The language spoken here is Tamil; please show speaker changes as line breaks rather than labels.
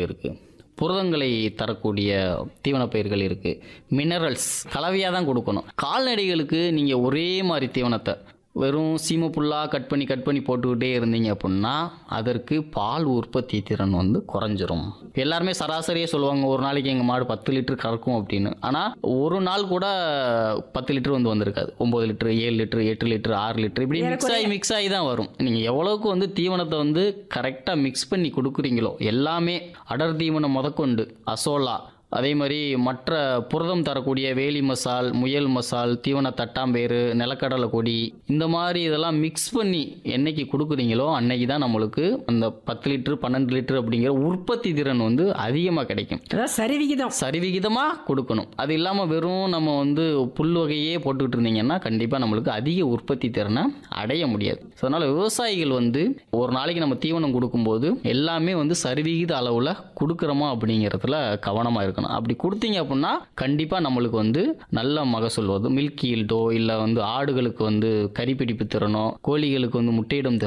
இருக்குது புரதங்களை தரக்கூடிய தீவனப் பயிர்கள் இருக்குது மினரல்ஸ் கலவையாக தான் கொடுக்கணும் கால்நடைகளுக்கு நீங்கள் ஒரே மாதிரி தீவனத்தை வெறும் சீமை புல்லாக கட் பண்ணி கட் பண்ணி போட்டுக்கிட்டே இருந்தீங்க அப்படின்னா அதற்கு பால் உற்பத்தி திறன் வந்து குறைஞ்சிரும் எல்லாருமே சராசரியே சொல்லுவாங்க ஒரு நாளைக்கு எங்கள் மாடு பத்து லிட்டர் கறக்கும் அப்படின்னு ஆனால் ஒரு நாள் கூட பத்து லிட்டர் வந்து வந்திருக்காது ஒம்பது லிட்டர் ஏழு லிட்டர் எட்டு லிட்டர் ஆறு லிட்டர் இப்படி மிக்ஸ் ஆகி மிக்ஸ் ஆகி தான் வரும் நீங்கள் எவ்வளவுக்கு வந்து தீவனத்தை வந்து கரெக்டாக மிக்ஸ் பண்ணி கொடுக்குறீங்களோ எல்லாமே அடர் தீவனம் முதற்கொண்டு அசோலா அதே மாதிரி மற்ற புரதம் தரக்கூடிய வேலி மசால் முயல் மசால் தீவன தட்டாம்பேறு நிலக்கடலை கொடி இந்த மாதிரி இதெல்லாம் மிக்ஸ் பண்ணி என்னைக்கு கொடுக்குறீங்களோ அன்னைக்கு தான் நம்மளுக்கு அந்த பத்து லிட்டர் பன்னெண்டு லிட்டர் அப்படிங்கிற உற்பத்தி திறன் வந்து அதிகமாக கிடைக்கும்
அதான் சரிவிகிதம்
சரிவிகிதமாக கொடுக்கணும் அது இல்லாமல் வெறும் நம்ம வந்து புல் வகையே போட்டுக்கிட்டு இருந்தீங்கன்னா கண்டிப்பாக நம்மளுக்கு அதிக உற்பத்தி திறனை அடைய முடியாது ஸோ அதனால் விவசாயிகள் வந்து ஒரு நாளைக்கு நம்ம தீவனம் கொடுக்கும்போது எல்லாமே வந்து சரிவிகித அளவில் கொடுக்குறோமா அப்படிங்கிறதுல கவனமாக இருக்கணும் அப்படி கொடுத்தீங்க அப்படின்னா கண்டிப்பாக நம்மளுக்கு வந்து நல்ல மகசூல் வரும் மில்க் ஈல்டோ இல்லை வந்து ஆடுகளுக்கு வந்து கறிப்பிடிப்பு திறனோ கோழிகளுக்கு வந்து முட்டையிடும் திறனோ